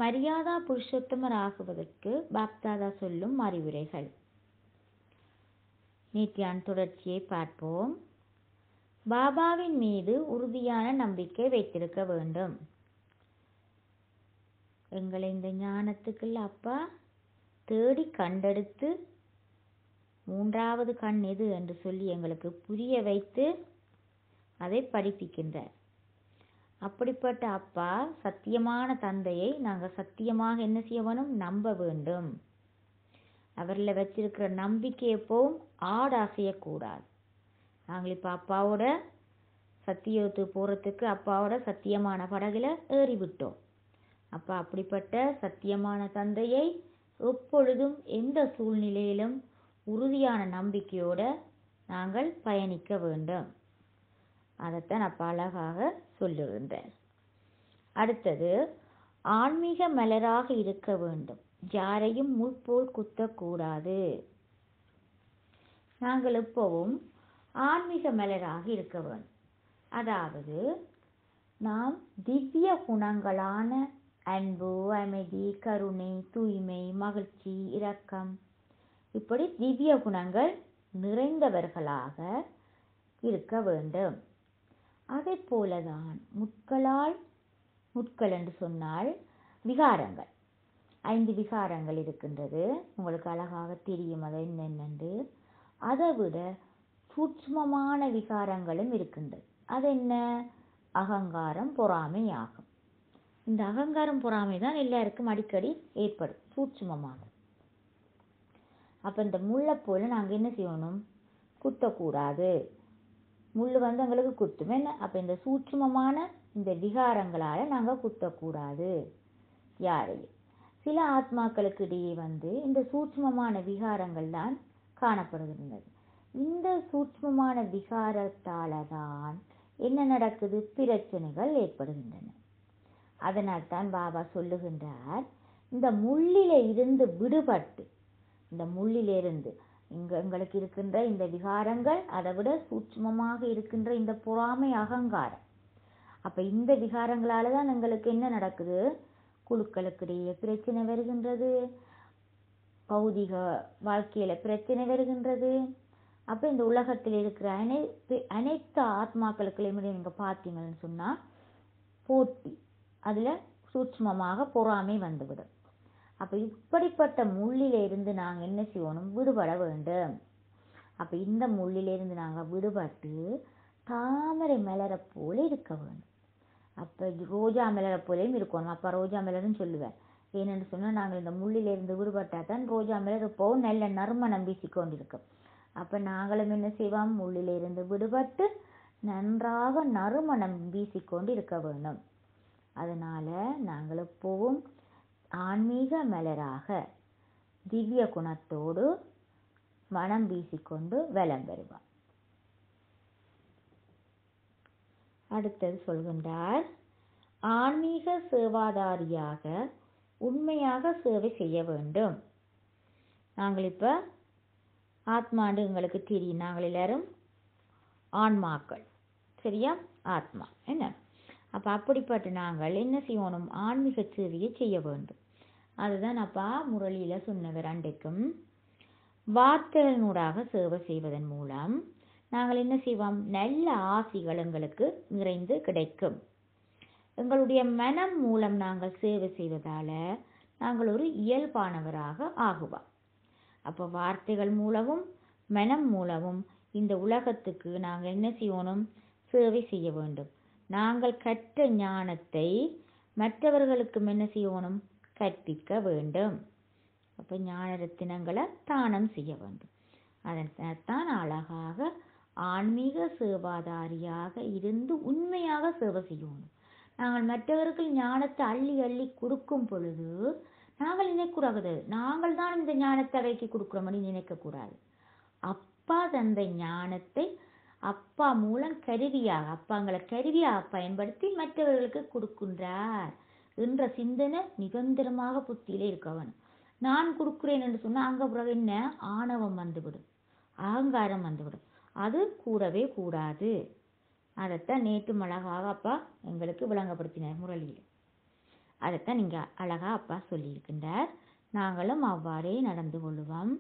மரியாதா புருஷோத்தமர் ஆகுவதற்கு பாப்தாதா சொல்லும் அறிவுரைகள் நேற்றையான் தொடர்ச்சியை பார்ப்போம் பாபாவின் மீது உறுதியான நம்பிக்கை வைத்திருக்க வேண்டும் எங்களை இந்த ஞானத்துக்குள்ள அப்பா தேடி கண்டெடுத்து மூன்றாவது கண் எது என்று சொல்லி எங்களுக்கு புரிய வைத்து அதை படிப்பிக்கின்றார் அப்படிப்பட்ட அப்பா சத்தியமான தந்தையை நாங்கள் சத்தியமாக என்ன செய்ய வேணும் நம்ப வேண்டும் அவரில் வச்சிருக்கிற நம்பிக்கை எப்பவும் ஆடு அசையக்கூடாது நாங்கள் இப்போ அப்பாவோட சத்தியத்துக்கு போகிறதுக்கு அப்பாவோட சத்தியமான படகுல ஏறி விட்டோம் அப்பா அப்படிப்பட்ட சத்தியமான தந்தையை எப்பொழுதும் எந்த சூழ்நிலையிலும் உறுதியான நம்பிக்கையோட நாங்கள் பயணிக்க வேண்டும் அதைத்தான் அப்பா அழகாக சொல்லியிருந்தேன் அடுத்தது ஆன்மீக மலராக இருக்க வேண்டும் யாரையும் முற்போல் குத்தக்கூடாது நாங்கள் எப்பவும் ஆன்மீக மலராக இருக்க வேண்டும் அதாவது நாம் திவ்ய குணங்களான அன்பு அமைதி கருணை தூய்மை மகிழ்ச்சி இரக்கம் இப்படி திவ்ய குணங்கள் நிறைந்தவர்களாக இருக்க வேண்டும் அதை போலதான் முட்களால் முட்கள் என்று சொன்னால் விகாரங்கள் ஐந்து விகாரங்கள் இருக்கின்றது உங்களுக்கு அழகாக தெரியும் அது என்னென்று அதை விட சூட்சுமமான விகாரங்களும் இருக்கின்றது அது என்ன அகங்காரம் பொறாமை ஆகும் இந்த அகங்காரம் பொறாமை தான் எல்லாருக்கும் அடிக்கடி ஏற்படும் சூட்சுமமாக அப்போ இந்த முள்ளை போல நாங்கள் என்ன செய்யணும் குத்தக்கூடாது முள் வந்து எங்களுக்கு குத்தும் என்ன அப்போ இந்த சூட்சுமமான இந்த விகாரங்களால் நாங்கள் குத்தக்கூடாது யாரையும் சில ஆத்மாக்களுக்கு இடையே வந்து இந்த சூட்சுமமான விகாரங்கள் தான் காணப்படுகின்றது இந்த சூட்சுமமான விகாரத்தால தான் என்ன நடக்குது பிரச்சனைகள் ஏற்படுகின்றன அதனால் தான் பாபா சொல்லுகின்றார் இந்த முள்ளில இருந்து விடுபட்டு இந்த முள்ளிலிருந்து இங்க எங்களுக்கு இருக்கின்ற இந்த விகாரங்கள் அதை விட சூட்சுமமாக இருக்கின்ற இந்த பொறாமை அகங்காரம் அப்ப இந்த விகாரங்களால தான் எங்களுக்கு என்ன நடக்குது குழுக்களுக்கிடையே பிரச்சனை வருகின்றது பௌதிக வாழ்க்கையில பிரச்சனை வருகின்றது அப்ப இந்த உலகத்தில் இருக்கிற அனைத்து அனைத்து ஆத்மாக்களுக்குள்ளேயுமே நீங்க பார்த்தீங்கன்னு சொன்னா போட்டி அதுல சூட்சுமமாக பொறாமை வந்துவிடும் அப்ப இப்படிப்பட்ட முள்ளில இருந்து நாங்க என்ன செய்யணும் விடுபட வேண்டும் அப்ப இந்த முள்ளில இருந்து நாங்க விடுபட்டு தாமரை மலரை போல இருக்க வேண்டும் அப்ப ரோஜா மலரை போலையும் இருக்கணும் அப்ப ரோஜா மலர்னு சொல்லுவேன் ஏனென்று சொன்னால் நாங்கள் இந்த முள்ளில இருந்து விடுபட்டா தான் ரோஜா மலர் எப்போவும் நல்ல நறுமணம் வீசிக்கொண்டிருக்கும் அப்ப நாங்களும் என்ன செய்வோம் முள்ளில இருந்து விடுபட்டு நன்றாக நறுமணம் வீசிக்கொண்டு இருக்க வேண்டும் அதனால நாங்கள் எப்பவும் ஆன்மீக மலராக திவ்ய குணத்தோடு மனம் வீசிக்கொண்டு வலம் பெறுவார் அடுத்தது சொல்கின்றார் ஆன்மீக சேவாதாரியாக உண்மையாக சேவை செய்ய வேண்டும் நாங்கள் இப்ப ஆத்மாண்டு எங்களுக்கு தெரியும் நாங்கள் எல்லாரும் ஆன்மாக்கள் சரியா ஆத்மா என்ன அப்ப அப்படிப்பட்ட நாங்கள் என்ன செய்யணும் ஆன்மீக சேவையை செய்ய வேண்டும் அதுதான் அப்பா முரளியில சொன்னவர் அன்றைக்கும் வார்த்தைகளினூடாக சேவை செய்வதன் மூலம் நாங்கள் என்ன செய்வோம் நல்ல ஆசிகள் எங்களுக்கு நிறைந்து கிடைக்கும் எங்களுடைய மனம் மூலம் நாங்கள் சேவை செய்வதால நாங்கள் ஒரு இயல்பானவராக ஆகுவோம் அப்போ வார்த்தைகள் மூலமும் மனம் மூலமும் இந்த உலகத்துக்கு நாங்கள் என்ன செய்யணும் சேவை செய்ய வேண்டும் நாங்கள் கற்ற ஞானத்தை மற்றவர்களுக்கும் என்ன செய்யணும் கற்பிக்க வேண்டும் அப்போ ஞான ரத்தினங்களை தானம் செய்ய வேண்டும் அதன்தான் அழகாக ஆன்மீக சேவாதாரியாக இருந்து உண்மையாக சேவை செய்யணும் நாங்கள் மற்றவர்கள் ஞானத்தை அள்ளி அள்ளி கொடுக்கும் பொழுது நாங்கள் நினைக்கூடாது நாங்கள் தான் இந்த ஞானத்தை அவைக்கு கொடுக்குறோம்னு நினைக்கக்கூடாது அப்பா தந்த ஞானத்தை அப்பா மூலம் கருவியாக அப்பாங்களை கருவியாக பயன்படுத்தி மற்றவர்களுக்கு கொடுக்கின்றார் என்ற சிந்தனை நிரந்தரமாக புத்தியிலே இருக்க வேணும் நான் கொடுக்கிறேன் என்று சொன்னா அங்க பிறகு என்ன ஆணவம் வந்துவிடும் அகங்காரம் வந்துவிடும் அது கூடவே கூடாது அதைத்தான் நேற்று அழகாக அப்பா எங்களுக்கு விளங்கப்படுத்தினார் முரளியில் அதைத்தான் நீங்க அழகா அப்பா சொல்லியிருக்கின்றார் நாங்களும் அவ்வாறே நடந்து கொள்வோம்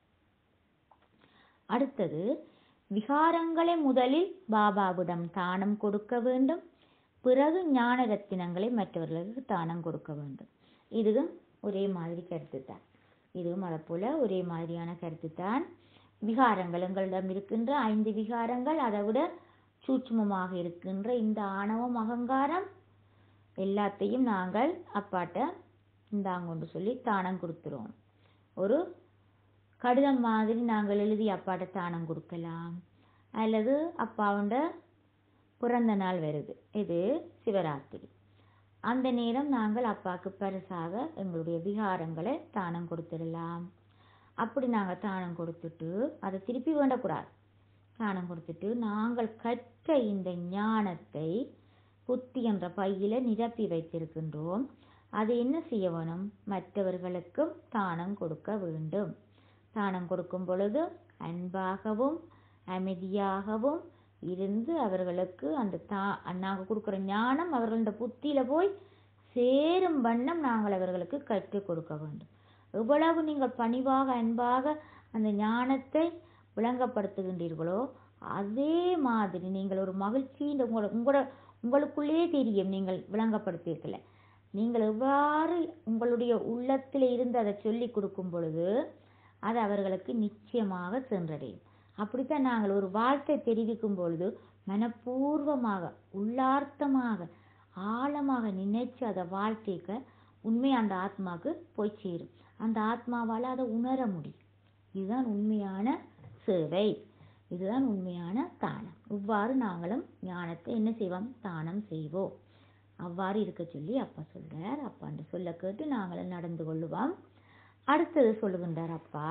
அடுத்தது விகாரங்களை முதலில் பாபாவிடம் தானம் கொடுக்க வேண்டும் பிறகு ஞான ரத்தினங்களை மற்றவர்களுக்கு தானம் கொடுக்க வேண்டும் இதுவும் ஒரே மாதிரி கருத்து தான் இதுவும் அதை போல ஒரே மாதிரியான கருத்து தான் விகாரங்கள் எங்களிடம் இருக்கின்ற ஐந்து விகாரங்கள் அதை விட சூட்சுமமாக இருக்கின்ற இந்த ஆணவம் அகங்காரம் எல்லாத்தையும் நாங்கள் அப்பாட்ட இந்தாங்கொண்டு சொல்லி தானம் கொடுத்துருவோம் ஒரு கடிதம் மாதிரி நாங்கள் எழுதி அப்பாட்ட தானம் கொடுக்கலாம் அல்லது அப்பாவுண்ட பிறந்த நாள் வருது இது சிவராத்திரி அந்த நேரம் நாங்கள் அப்பாவுக்கு பரிசாக எங்களுடைய விகாரங்களை தானம் கொடுத்துடலாம் அப்படி நாங்கள் தானம் கொடுத்துட்டு அதை திருப்பி வேண்டக்கூடாது தானம் கொடுத்துட்டு நாங்கள் கற்ற இந்த ஞானத்தை புத்தி என்ற பையில நிரப்பி வைத்திருக்கின்றோம் அது என்ன செய்ய வேணும் மற்றவர்களுக்கும் தானம் கொடுக்க வேண்டும் தானம் கொடுக்கும் பொழுது அன்பாகவும் அமைதியாகவும் இருந்து அவர்களுக்கு அந்த தா நாங்கள் கொடுக்குற ஞானம் அவர்களோட புத்தியில போய் சேரும் வண்ணம் நாங்கள் அவர்களுக்கு கற்றுக் கொடுக்க வேண்டும் எவ்வளவு நீங்கள் பணிவாக அன்பாக அந்த ஞானத்தை விளங்கப்படுத்துகின்றீர்களோ அதே மாதிரி நீங்கள் ஒரு மகிழ்ச்சியின் உங்களோட உங்களோட உங்களுக்குள்ளே தெரியும் நீங்கள் விளங்கப்படுத்தியிருக்கல நீங்கள் எவ்வாறு உங்களுடைய உள்ளத்தில் இருந்து அதை சொல்லி கொடுக்கும் பொழுது அது அவர்களுக்கு நிச்சயமாக சென்றடையும் அப்படித்தான் நாங்கள் ஒரு வாழ்த்தை தெரிவிக்கும் பொழுது மனப்பூர்வமாக உள்ளார்த்தமாக ஆழமாக நினைச்சு அதை வாழ்க்கைக்க உண்மை அந்த ஆத்மாவுக்கு போய் சேரும் அந்த ஆத்மாவால் அதை உணர முடியும் இதுதான் உண்மையான சேவை இதுதான் உண்மையான தானம் இவ்வாறு நாங்களும் ஞானத்தை என்ன செய்வோம் தானம் செய்வோம் அவ்வாறு இருக்க சொல்லி அப்பா சொல்றார் அப்பான்ற சொல்ல கேட்டு நாங்களும் நடந்து கொள்ளுவோம் அடுத்தது சொல்லுகின்றார் அப்பா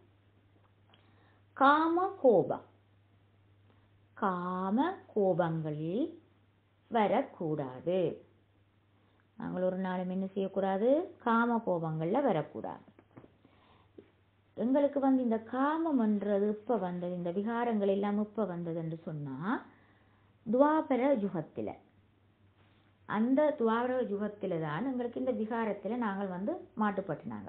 காம கோபம் காம கோபங்களில் வரக்கூடாது நாங்கள் ஒரு நாளும் என்ன செய்யக்கூடாது காம கோபங்கள்ல வரக்கூடாது எங்களுக்கு வந்து இந்த காமம்ன்றது இப்ப வந்தது இந்த விகாரங்கள் எல்லாம் இப்ப வந்தது என்று சொன்னா துவாபர யுகத்துல அந்த துவாபர யுகத்துல தான் எங்களுக்கு இந்த விகாரத்துல நாங்கள் வந்து மாட்டுப்பட்டுனாங்க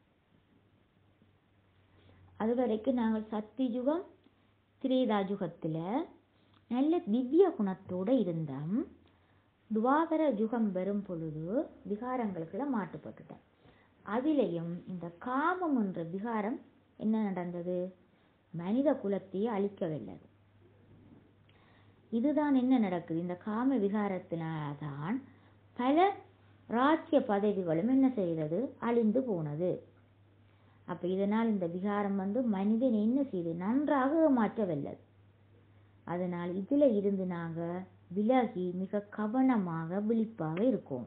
அது வரைக்கும் நாங்கள் சக்தி யுகம் திரேதா யுகத்துல நல்ல திவ்ய குணத்தோட இருந்தோம் துவாபர யுகம் வரும் பொழுது விகாரங்களுக்குள்ள மாட்டுப்பட்டுட்டோம் அதிலையும் இந்த காமம் என்ற விகாரம் என்ன நடந்தது மனித குலத்தையே அழிக்க வல்லது இதுதான் என்ன நடக்குது இந்த காம விகாரத்தினால்தான் பல ராஜ்ய பதவிகளும் என்ன செய்தது அழிந்து போனது அப்ப இதனால் இந்த விகாரம் வந்து மனிதன் என்ன செய்து நன்றாக மாற்ற வல்லது அதனால் இதுல இருந்து நாங்க விலகி மிக கவனமாக விழிப்பாக இருக்கோம்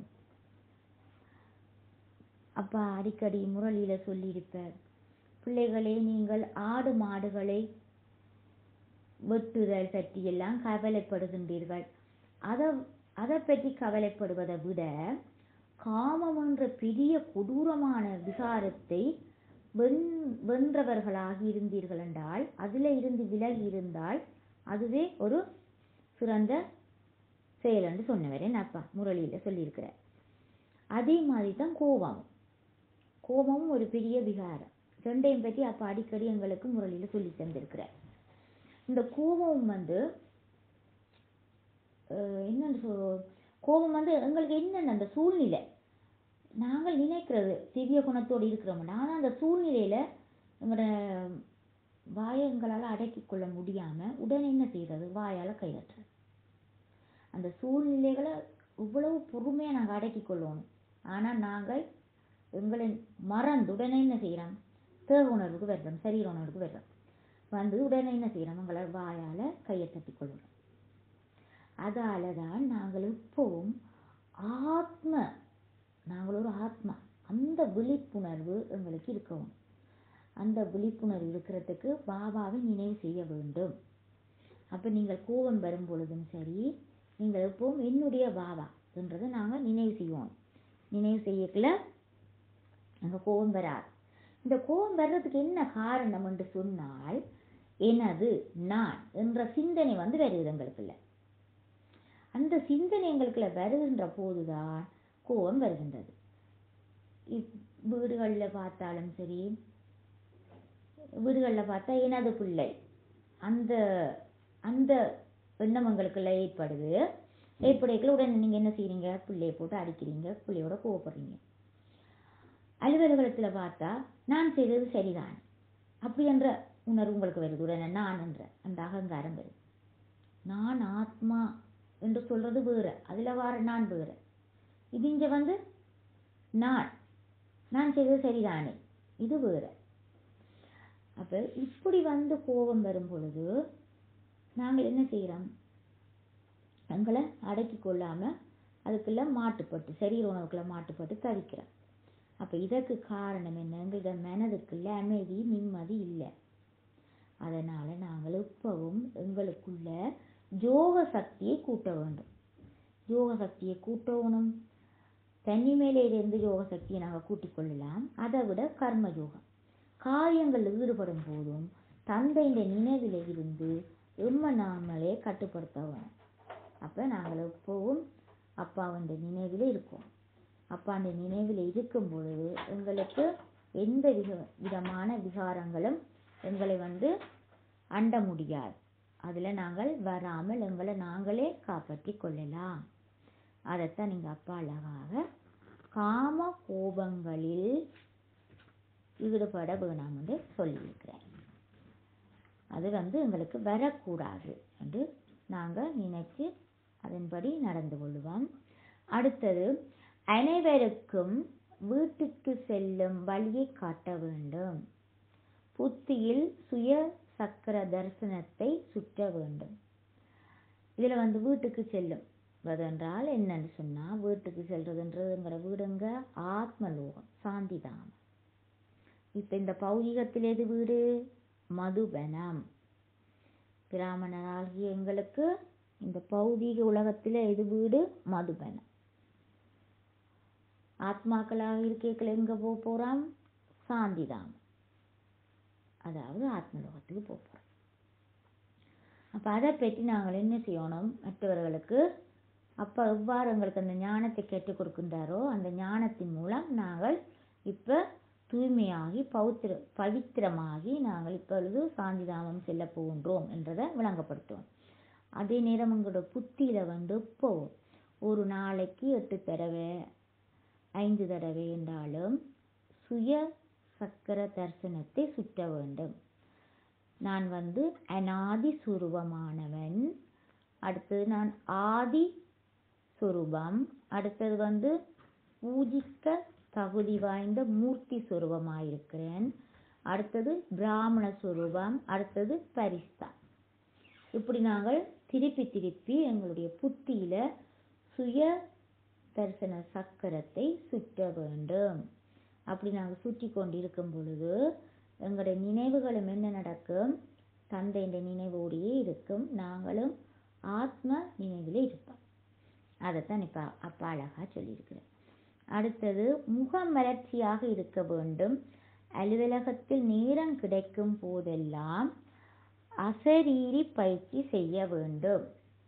அப்பா அடிக்கடி முரளியில சொல்லியிருப்பார் பிள்ளைகளே நீங்கள் ஆடு மாடுகளை வெட்டுதல் பற்றி எல்லாம் கவலைப்படுகின்றீர்கள் அதை அதை பற்றி கவலைப்படுவதை விட காமம் என்ற பெரிய கொடூரமான விகாரத்தை வென் வென்றவர்களாகி இருந்தீர்கள் என்றால் அதில் இருந்து விலகி இருந்தால் அதுவே ஒரு சிறந்த செயல் என்று சொன்னவரே அப்பா முரளியில சொல்லியிருக்கிறார் அதே மாதிரி தான் கோபம் கோபமும் ஒரு பெரிய விகாரம் ரெண்டையும் பற்றி அப்பா அடிக்கடி எங்களுக்கு முரளியில சொல்லி தந்திருக்கிறார் இந்த கோபம் வந்து அஹ், என்னன்னு சொல் கோபம் வந்து எங்களுக்கு என்னென்ன அந்த சூழ்நிலை நாங்கள் நினைக்கிறது திவ்ய குணத்தோடு இருக்கிறோம் ஆனால் அந்த சூழ்நிலையில எங்களோட வாயை எங்களால் அடக்கிக் கொள்ள முடியாம உடனே என்ன செய்யறது வாயால கையற்றுறது அந்த சூழ்நிலைகளை இவ்வளவு பொறுமையா நாங்க அடக்கிக் கொள்ளணும் ஆனா நாங்கள் எங்களை மறந்து உடனே என்ன செய்யறோம் தேக உணர்வுக்கு வர்றோம் சரீர உணர்வுக்கு வர்றோம் வந்து உடனே என்ன செய்யறோம் எங்களை வாயால கையை தட்டிக் கொள்கிறோம் அதால தான் நாங்கள் இப்பவும் ஆத்ம நாங்கள் ஒரு ஆத்மா அந்த விழிப்புணர்வு எங்களுக்கு இருக்கவும் அந்த விழிப்புணர்வு இருக்கிறதுக்கு பாபாவை நினைவு செய்ய வேண்டும் அப்ப நீங்கள் கோபம் வரும் பொழுதும் சரி நீங்கள் எப்பவும் என்னுடைய பாபா என்றதை நாங்கள் நினைவு செய்வோம் நினைவு செய்யக்கல அங்க கோபம் வராது இந்த கோபம் வர்றதுக்கு என்ன காரணம் என்று சொன்னால் எனது நான் என்ற சிந்தனை வந்து வருது எங்களுக்குள்ள அந்த சிந்தனை எங்களுக்குள்ள வருகின்ற போதுதான் கோபம் வருகின்றது இப் வீடுகளில் பார்த்தாலும் சரி வீடுகளில் பார்த்தா எனது பிள்ளை அந்த அந்த எண்ணம் உங்களுக்குள்ள ஏற்படுது ஏற்படைக்குள்ள உடனே நீங்கள் என்ன செய்றீங்க பிள்ளையை போட்டு அடிக்கிறீங்க பிள்ளையோட கோவப்படுறீங்க அலுவலகத்தில் பார்த்தா நான் செய்தது சரிதான் அப்படி என்ற உணர்வு உங்களுக்கு வருது உடனே நான் என்ற அந்த அகங்காரம் வருது நான் ஆத்மா என்று சொல்றது வேற அதில் வர நான் வேற இது இங்கே வந்து நான் நான் செய்தது சரிதானே இது வேற அப்போ இப்படி வந்து கோபம் வரும் பொழுது நாங்கள் என்ன செய்கிறோம் எங்களை அடக்கி கொள்ளாமல் அதுக்குள்ள மாட்டுப்பட்டு சரீர உணவுக்குள்ள மாட்டுப்பட்டு தவிக்கிறோம் அப்போ இதற்கு காரணம் என்ன எங்களோட மனதுக்குள்ள அமைதி நிம்மதி இல்லை அதனால் நாங்கள் இப்பவும் எங்களுக்குள்ள யோக சக்தியை கூட்ட வேண்டும் யோக சக்தியை கூட்டணும் தனிமேலிருந்து யோக சக்தியை நாங்கள் கூட்டிக் கொள்ளலாம் அதை விட கர்ம யோகம் காரியங்களில் ஈடுபடும் போதும் தந்தையின் நினைவில் இருந்து எம்ம நாமளே கட்டுப்படுத்த வேணும் அப்போ நாங்கள் எப்பவும் அப்பாவுடைய நினைவில் இருக்கோம் அப்பாண்ட நினைவில் இருக்கும் பொழுது எங்களுக்கு எந்த வித விதமான விகாரங்களும் எங்களை வந்து அண்ட முடியாது அதில் நாங்கள் வராமல் எங்களை நாங்களே காப்பாற்றி கொள்ளலாம் அதைத்தான் நீங்கள் அப்பா அழகாக காம கோபங்களில் ஈடுபட வேணாம் என்று சொல்லியிருக்கிறார் அது வந்து எங்களுக்கு வரக்கூடாது என்று நாங்கள் நினைச்சு அதன்படி நடந்து கொள்வோம் அடுத்தது அனைவருக்கும் வீட்டுக்கு செல்லும் வழியை காட்ட வேண்டும் புத்தியில் சுய சக்கர தரிசனத்தை சுற்ற வேண்டும் இதில் வந்து வீட்டுக்கு செல்லும் என்றால் என்னன்னு சொன்னால் வீட்டுக்கு செல்றதுன்றதுங்கிற வீடுங்க ஆத்மலோகம் சாந்திதாமம் இப்போ இந்த பௌதிகத்தில் எது வீடு மதுபனம் பிராமணராகிய எங்களுக்கு இந்த பௌதீக உலகத்தில் எது வீடு மதுபனம் ஆத்மாக்களாக இருக்கைகள் எங்கே போக போகிறோம் சாந்திதாம் அதாவது ஆத்மலோகத்துக்கு போக போகிறோம் அப்போ அதை பற்றி நாங்கள் என்ன செய்யணும் மற்றவர்களுக்கு அப்போ எவ்வாறு எங்களுக்கு அந்த ஞானத்தை கற்றுக் கொடுக்கின்றாரோ அந்த ஞானத்தின் மூலம் நாங்கள் இப்போ தூய்மையாகி பௌத்திர பவித்திரமாகி நாங்கள் இப்பொழுது சாந்திதாமம் செல்ல போகின்றோம் என்றதை விளங்கப்படுத்துவோம் அதே நேரம் எங்களோட புத்தியில் வந்து இப்போ ஒரு நாளைக்கு எட்டு தடவை ஐந்து தடவை என்றாலும் சுய சக்கர தரிசனத்தை சுற்ற வேண்டும் நான் வந்து அனாதி சுரூபமானவன் அடுத்தது நான் ஆதி சுரூபம் அடுத்தது வந்து பூஜிக்க தகுதி வாய்ந்த மூர்த்தி சுரூபமாயிருக்கிறேன் அடுத்தது பிராமண சுரூபம் அடுத்தது பரிஸ்தா இப்படி நாங்கள் திருப்பி திருப்பி எங்களுடைய புத்தியில சுய தரிசன சக்கரத்தை சுற்ற வேண்டும் அப்படி நாங்கள் சுற்றி கொண்டிருக்கும் பொழுது எங்களுடைய நினைவுகளும் என்ன நடக்கும் தந்தையின் நினைவோடையே இருக்கும் நாங்களும் ஆத்ம நினைவில் இருப்போம் அதைத்தான் இப்போ அப்பா அழகா சொல்லியிருக்கிறேன் அடுத்தது முகமலர்ச்சியாக இருக்க வேண்டும் அலுவலகத்தில் நேரம் கிடைக்கும் போதெல்லாம் அசரீரி பயிற்சி செய்ய வேண்டும்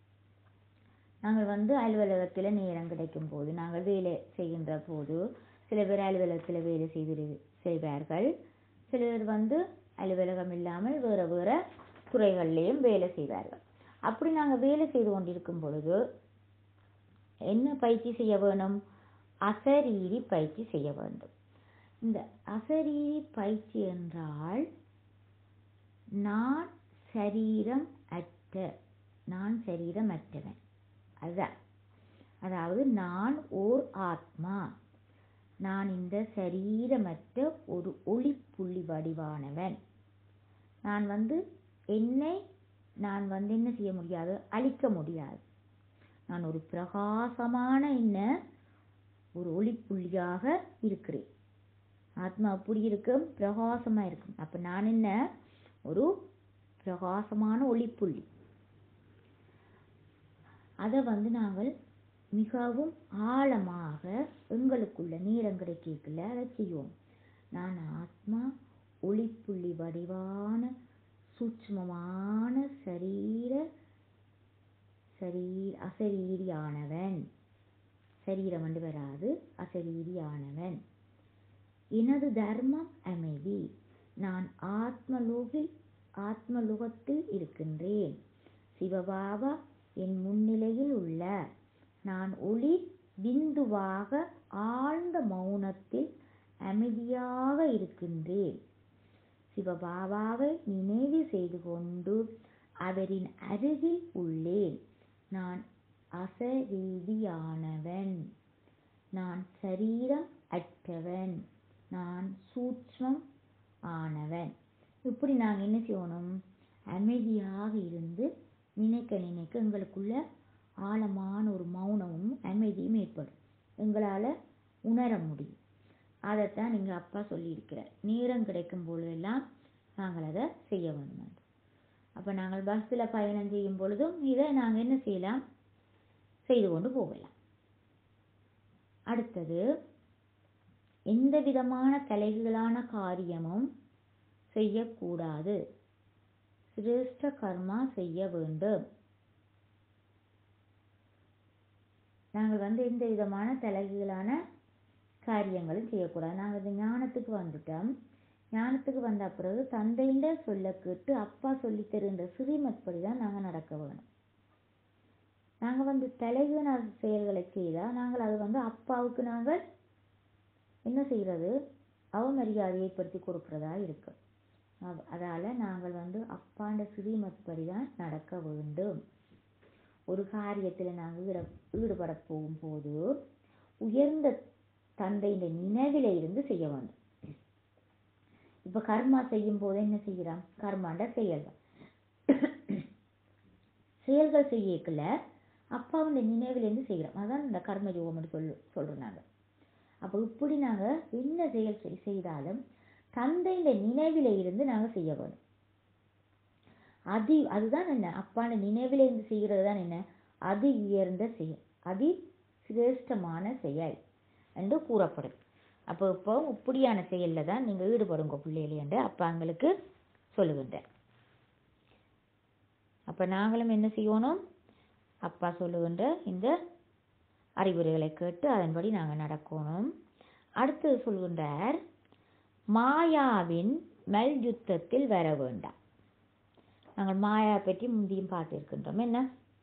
நாங்கள் வந்து அலுவலகத்தில் நேரம் கிடைக்கும் போது நாங்கள் வேலை செய்கின்ற போது சில பேர் அலுவலகத்தில் வேலை செய்து செய்வார்கள் சிலர் வந்து அலுவலகம் இல்லாமல் வேறு வேறு துறைகள்லேயும் வேலை செய்வார்கள் அப்படி நாங்கள் வேலை செய்து கொண்டிருக்கும் பொழுது என்ன பயிற்சி செய்ய வேணும் அசரீரி பயிற்சி செய்ய வேண்டும் இந்த அசரீரி பயிற்சி என்றால் நான் சரீரம் அற்ற நான் சரீரம் அற்றவன் அதுதான் அதாவது நான் ஓர் ஆத்மா நான் இந்த சரீரமற்ற ஒரு ஒளிப்புள்ளி வடிவானவன் நான் வந்து என்னை நான் வந்து என்ன செய்ய முடியாது அழிக்க முடியாது நான் ஒரு பிரகாசமான என்ன ஒரு ஒளிப்புள்ளியாக இருக்கிறேன் ஆத்மா அப்படி இருக்கும் பிரகாசமா இருக்கும் அப்ப நான் என்ன ஒரு பிரகாசமான ஒளிப்புள்ளி அதை வந்து நாங்கள் மிகவும் ஆழமாக எங்களுக்குள்ள நீரம் கிடைக்கல அதை செய்வோம் நான் ஆத்மா ஒளிப்புள்ளி வடிவான சூட்சுமமான சரீர சரீ அசரீரியானவன் சரீரம் வந்து வராது அசரீரியானவன் எனது தர்மம் அமைதி நான் ஆத்மலோகில் ஆத்மலோகத்தில் இருக்கின்றேன் சிவபாபா என் முன்னிலையில் உள்ள நான் ஒளி பிந்துவாக ஆழ்ந்த மௌனத்தில் அமைதியாக இருக்கின்றேன் சிவபாபாவை நினைவு செய்து கொண்டு அவரின் அருகில் உள்ளேன் நான் அசரீதியானவன் நான் சரீரம் அற்றவன் நான் சூட்ச்மம் ஆனவன் இப்படி நாங்கள் என்ன செய்யணும் அமைதியாக இருந்து நினைக்க நினைக்க எங்களுக்குள்ள ஆழமான ஒரு மௌனமும் அமைதியும் ஏற்படும் எங்களால் உணர முடியும் அதைத்தான் நீங்கள் அப்பா சொல்லியிருக்கிறார் நேரம் கிடைக்கும் பொழுதெல்லாம் நாங்கள் அதை செய்ய வேண்டும் அப்போ நாங்கள் பஸ்ஸில் பயணம் செய்யும் பொழுதும் இதை நாங்கள் என்ன செய்யலாம் செய்து கொண்டு போகலாம் அடுத்தது எந்த விதமான தலைகளான காரியமும் செய்யக்கூடாது சிரேஷ்ட கர்மா செய்ய வேண்டும் நாங்கள் வந்து எந்த விதமான தலைகீழான காரியங்களும் செய்யக்கூடாது நாங்கள் இந்த ஞானத்துக்கு வந்துட்டோம் ஞானத்துக்கு வந்த பிறகு தந்தையில சொல்ல கேட்டு அப்பா சொல்லி தருகின்ற ஸ்ரீமத் படி தான் நாங்கள் நடக்க வேணும் நாங்கள் வந்து தலைகீழ செயல்களை செய்தால் நாங்கள் அது வந்து அப்பாவுக்கு நாங்கள் என்ன செய்கிறது அவமரியாதை ஏற்படுத்தி கொடுக்கிறதா இருக்கு அதால் நாங்கள் வந்து அப்பாண்ட ஸ்ரீமத் படி தான் நடக்க வேண்டும் ஒரு காரியத்தில் நாங்கள் ஈட ஈடுபட போகும்போது உயர்ந்த தந்தையின் நினைவில இருந்து செய்ய வேண்டும் இப்போ கர்மா செய்யும் போது என்ன செய்கிறோம் கர்மாண்ட செயல்கள் செயல்கள் செய்யக்கல அப்பாவுடைய நினைவிலேருந்து செய்கிறோம் அதான் இந்த கர்ம யோகம்னு சொல்லு சொல்கிறோம் நாங்கள் அப்போ இப்படி நாங்கள் என்ன செயல் செய்- செய்தாலும் தந்தையின் நினைவில இருந்து நாங்கள் செய்ய வேணும் அதி அதுதான் என்ன அப்பான நினைவில இருந்து செய்கிறது தான் என்ன அதி உயர்ந்த செயல் அதி சிரேஷ்டமான செயல் என்று கூறப்படும் அப்போ இப்போ இப்படியான செயலில் தான் நீங்கள் ஈடுபடுங்க பிள்ளைகளே என்று அப்பா எங்களுக்கு சொல்லுகின்றார் அப்போ நாங்களும் என்ன செய்யணும் அப்பா சொல்லுகின்ற இந்த அறிவுரைகளை கேட்டு அதன்படி நாங்கள் நடக்கணும் அடுத்தது சொல்கின்றார் மாயாவின் மல்யுத்தத்தில் வர வேண்டாம் நாங்கள் மாயா பற்றி முந்தியும் பார்த்திருக்கின்றோம் என்ன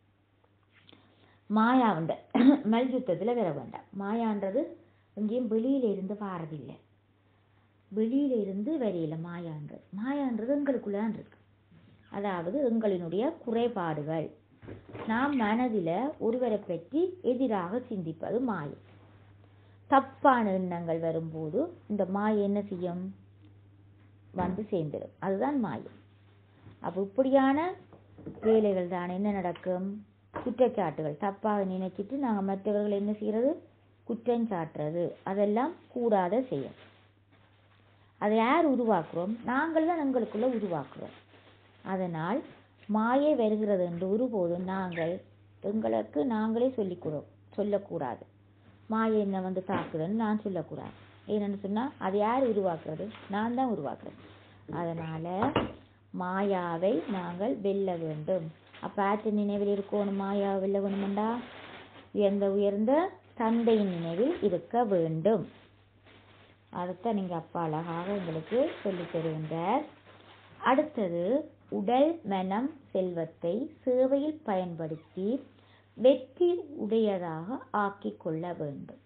மாயாவுண்ட மல்யுத்தத்தில் வர வேண்டாம் மாயான்றது எங்கேயும் வெளியில இருந்து வாரதில்லை வெளியில இருந்து வரையில மாயான்றது மாயான்றது எங்களுக்குள்ள தான் இருக்கு அதாவது எங்களினுடைய குறைபாடுகள் நாம் மனதில் ஒருவரை பற்றி எதிராக சிந்திப்பது மாயை தப்பான எண்ணங்கள் வரும்போது இந்த மாயை என்ன செய்யும் வந்து சேர்ந்துடும் அதுதான் மாயை அப்போ இப்படியான வேலைகள் தான் என்ன நடக்கும் குற்றச்சாட்டுகள் தப்பாக நினைச்சிட்டு நாங்கள் மற்றவர்கள் என்ன செய்கிறது குற்றம் சாட்டுறது அதெல்லாம் கூடாத செயல் அதை யார் உருவாக்குறோம் நாங்கள் தான் எங்களுக்குள்ள உருவாக்குறோம் அதனால் மாயை வருகிறது என்று ஒருபோதும் நாங்கள் எங்களுக்கு நாங்களே சொல்லிக்கூடோம் சொல்லக்கூடாது மாயை என்ன வந்து தாக்குதுன்னு நான் சொல்லக்கூடாது ஏன்னு சொன்னால் அது யார் உருவாக்குறது நான் தான் உருவாக்குறேன் அதனால் மாயாவை நாங்கள் வெல்ல வேண்டும் அப்போ ஆற்று நினைவில் இருக்கணும் மாயாவை வெல்ல வேணுமெண்டா உயர்ந்த உயர்ந்த தந்தையின் நினைவில் இருக்க வேண்டும் அதைத்தான் நீங்கள் அப்பா அழகாக எங்களுக்கு சொல்லித் தருகின்றார் அடுத்தது உடல் மனம் செல்வத்தை சேவையில் பயன்படுத்தி வெற்றி உடையதாக ஆக்கிக் கொள்ள வேண்டும்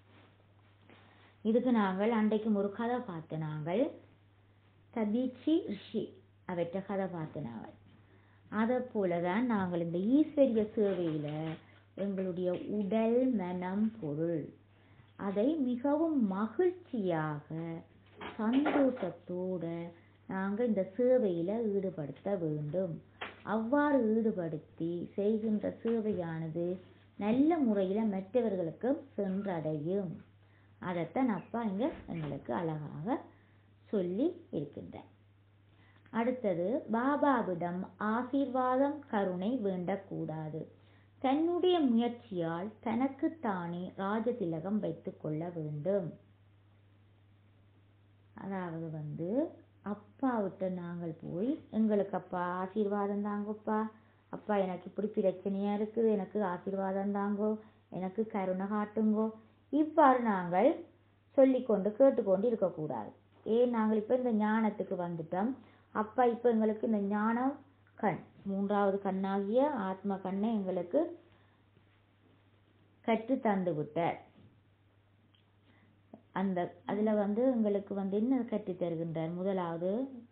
இதுக்கு நாங்கள் அன்றைக்கும் ஒரு கதை பார்த்து நாங்கள் ததீச்சி ரிஷி அவற்றை கதை பார்த்து நாங்கள் அதை போல தான் நாங்கள் இந்த ஈஸ்வரிய சேவையில் எங்களுடைய உடல் மனம் பொருள் அதை மிகவும் மகிழ்ச்சியாக சந்தோஷத்தோட நாங்கள் இந்த சேவையில் ஈடுபடுத்த வேண்டும் அவ்வாறு ஈடுபடுத்தி செய்கின்ற சேவையானது நல்ல முறையில் மற்றவர்களுக்கு சென்றடையும் அதைத்தான் அப்பா இங்கே எங்களுக்கு அழகாக சொல்லி இருக்கின்றார் அடுத்தது பாபாவிடம் ஆசீர்வாதம் கருணை வேண்டக்கூடாது தன்னுடைய முயற்சியால் தனக்குத்தானே ராஜதிலகம் வைத்துக் கொள்ள வேண்டும் அதாவது வந்து அப்பாவிட்ட நாங்கள் போய் எங்களுக்கு அப்பா ஆசீர்வாதம் தாங்கப்பா அப்பா எனக்கு இப்படி பிரச்சனையா இருக்குது எனக்கு ஆசீர்வாதம் தாங்கோ எனக்கு கருணை காட்டுங்கோ இவ்வாறு நாங்கள் சொல்லிக்கொண்டு கேட்டுக்கொண்டு இருக்கக்கூடாது ஏன் நாங்கள் இப்போ இந்த ஞானத்துக்கு வந்துட்டோம் அப்பா இப்போ எங்களுக்கு இந்த ஞானம் கண் மூன்றாவது கண்ணாகிய ஆத்ம கண்ணை எங்களுக்கு கற்று தந்து விட்டார் அந்த அதில் வந்து எங்களுக்கு வந்து என்ன கற்றுத் தருகின்றார் முதலாவது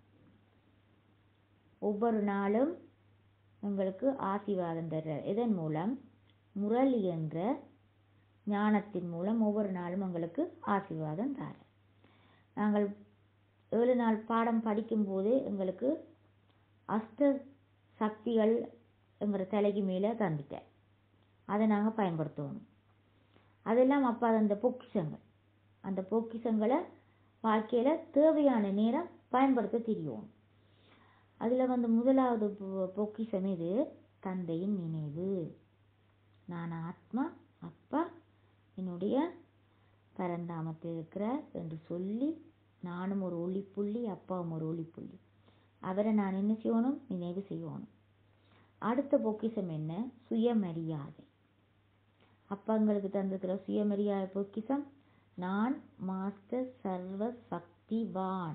ஒவ்வொரு நாளும் எங்களுக்கு ஆசீர்வாதம் தர்றார் இதன் மூலம் முரளி என்ற ஞானத்தின் மூலம் ஒவ்வொரு நாளும் எங்களுக்கு ஆசீர்வாதம் தார் நாங்கள் ஏழு நாள் பாடம் படிக்கும்போது எங்களுக்கு அஷ்ட சக்திகள் எங்கிற தலைக்கு மேலே தந்துட்டேன் அதை நாங்கள் பயன்படுத்தணும் அதெல்லாம் அப்போ அந்த பொக்கிஷங்கள் அந்த பொக்கிஷங்களை வாழ்க்கையில் தேவையான நேரம் பயன்படுத்த தெரியும் அதில் வந்து முதலாவது பொ- பொக்கிஷம் இது தந்தையின் நினைவு நான் ஆத்மா அப்பா என்னுடைய பரந்தாமத்தில் இருக்கிறார் என்று சொல்லி நானும் ஒரு ஒளிப்புள்ளி அப்பாவும் ஒரு ஒளிப்புள்ளி அவரை நான் என்ன செய்யணும் நினைவு செய்யணும் அடுத்த பொக்கிஷம் என்ன சுயமரியாதை அப்பா எங்களுக்கு தந்திருக்கிற சுயமரியாதை பொக்கிஷம் நான் மாஸ்டர் சர்வ சக்திவான்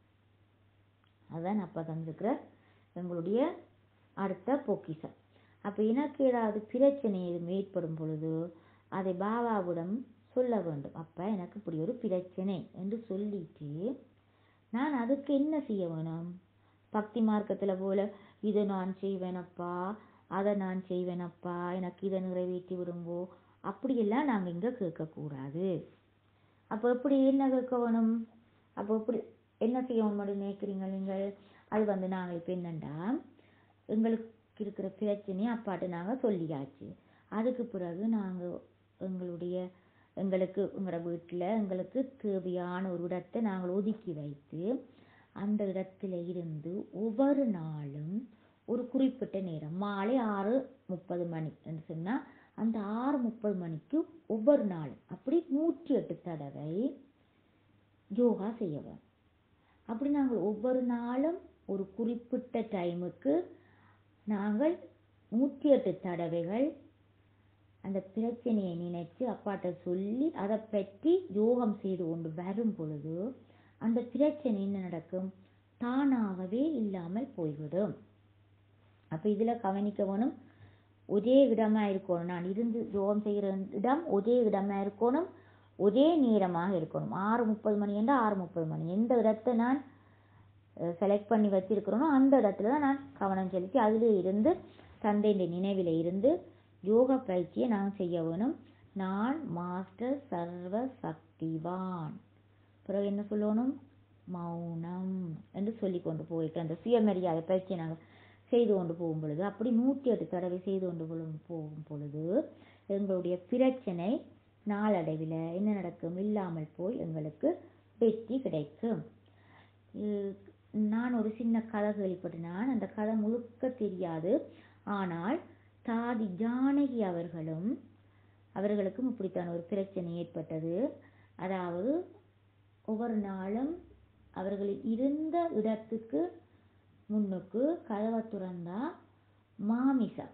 அதான் அப்பா தந்திருக்கிற எங்களுடைய அடுத்த பொக்கிஷம் அப்போ எனக்கு ஏதாவது பிரச்சனை எதுவும் ஏற்படும் பொழுது அதை பாபாவிடம் சொல்ல வேண்டும் அப்பா எனக்கு இப்படி ஒரு பிரச்சனை என்று சொல்லிட்டு நான் அதுக்கு என்ன செய்ய வேணும் பக்தி மார்க்கத்தில் போல இதை நான் செய்வேனப்பா அதை நான் செய்வேனப்பா எனக்கு இதை நிறைவேற்றி விடுங்கோ அப்படியெல்லாம் நாங்கள் இங்கே கேட்கக்கூடாது அப்போ எப்படி என்ன கேட்க வேணும் அப்போ எப்படி என்ன செய்ய வேணும் நினைக்கிறீங்க நீங்கள் அது வந்து நாங்கள் இப்போ என்னண்டா எங்களுக்கு இருக்கிற பிரச்சனையை அப்பாட்ட நாங்கள் சொல்லியாச்சு அதுக்கு பிறகு நாங்கள் எங்களுடைய எங்களுக்கு எங்களோட வீட்டில் எங்களுக்கு தேவையான ஒரு இடத்தை நாங்கள் ஒதுக்கி வைத்து அந்த இடத்துல இருந்து ஒவ்வொரு நாளும் ஒரு குறிப்பிட்ட நேரம் மாலை ஆறு முப்பது மணி என்று சொன்னால் அந்த ஆறு முப்பது மணிக்கு ஒவ்வொரு நாளும் அப்படி நூற்றி எட்டு தடவை யோகா செய்ய வேண்டும் அப்படி நாங்கள் ஒவ்வொரு நாளும் ஒரு குறிப்பிட்ட டைமுக்கு நாங்கள் நூற்றி எட்டு தடவைகள் அந்த பிரச்சனையை நினைச்சு அப்பாட்ட சொல்லி அதை பற்றி யோகம் செய்து கொண்டு வரும் பொழுது அந்த பிரச்சனை என்ன நடக்கும் தானாகவே இல்லாமல் போய்விடும் அப்போ இதில் கவனிக்க வேணும் ஒரே இடமா இருக்கணும் நான் இருந்து யோகம் செய்கிற இடம் ஒரே இடமா இருக்கணும் ஒரே நேரமாக இருக்கணும் ஆறு முப்பது மணி என்றால் ஆறு முப்பது மணி எந்த இடத்தை நான் செலக்ட் பண்ணி வச்சிருக்கிறேனோ அந்த இடத்துல தான் நான் கவனம் செலுத்தி அதிலே இருந்து தந்தையின் நினைவில் இருந்து யோகா பயிற்சியை நான் செய்ய வேணும் நான் மாஸ்டர் சர்வ சக்திவான் பிறகு என்ன சொல்லணும் மௌனம் என்று சொல்லி கொண்டு போயிட்டு அந்த சுயமரியாதை பயிற்சியை நாங்கள் செய்து கொண்டு போகும் பொழுது அப்படி நூற்றி எட்டு தடவை செய்து கொண்டு போகும் போகும் பொழுது எங்களுடைய பிரச்சனை நாளடைவில் என்ன நடக்கும் இல்லாமல் போய் எங்களுக்கு வெற்றி கிடைக்கும் இ- நான் ஒரு சின்ன கதை கேள்விப்பட்டினான் அந்த கதை முழுக்க தெரியாது ஆனால் தாதி ஜானகி அவர்களும் அவர்களுக்கும் இப்படித்தான் ஒரு பிரச்சனை ஏற்பட்டது அதாவது ஒவ்வொரு நாளும் அவர்கள் இருந்த இடத்துக்கு முன்னுக்கு கதவை திறந்தா மாமிசம்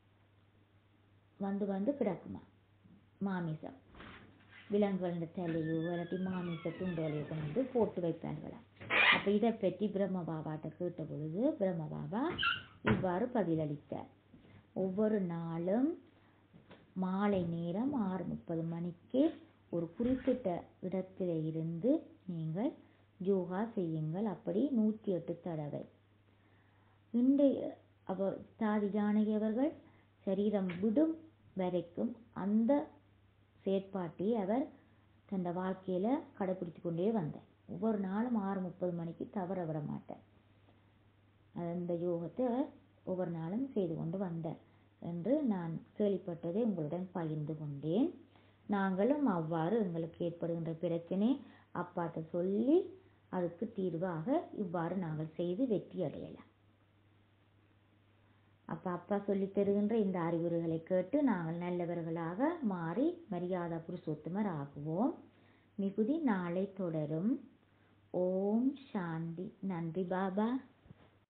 வந்து வந்து கிடக்குமா மாமிசம் விலங்குகளின் தலையோ இல்லாட்டி மாமிச துண்டுகளையோ கொண்டு வந்து போட்டு வைப்பார்களாம் அப்போ இதை பற்றி பிரம்ம பாபாட்ட கேட்ட பொழுது பிரம்ம பாபா இவ்வாறு பதிலளித்தார் ஒவ்வொரு நாளும் மாலை நேரம் ஆறு முப்பது மணிக்கு ஒரு குறிப்பிட்ட இடத்தில இருந்து நீங்கள் யோகா செய்யுங்கள் அப்படி நூற்றி எட்டு தடவை இன்றைய அவ தாதி ஜானகி அவர்கள் சரீரம் விடும் வரைக்கும் அந்த செயற்பாட்டை அவர் தன் வாழ்க்கையில் கடைப்பிடித்து கொண்டே வந்தார் ஒவ்வொரு நாளும் ஆறு முப்பது மணிக்கு தவற விட மாட்டார் அந்த யோகத்தை அவர் ஒவ்வொரு நாளும் செய்து கொண்டு வந்தார் என்று நான் கேள்விப்பட்டதை உங்களுடன் பகிர்ந்து கொண்டேன் நாங்களும் அவ்வாறு எங்களுக்கு ஏற்படுகின்ற பிரச்சனை அப்பாட்ட சொல்லி அதுக்கு தீர்வாக இவ்வாறு நாங்கள் செய்து வெற்றி அடையலாம் அப்போ அப்பா சொல்லித் தருகின்ற இந்த அறிவுரைகளை கேட்டு நாங்கள் நல்லவர்களாக மாறி மரியாதா புருஷோத்தமர் ஆகுவோம் மிகுதி நாளை தொடரும் ஓம் சாந்தி நன்றி பாபா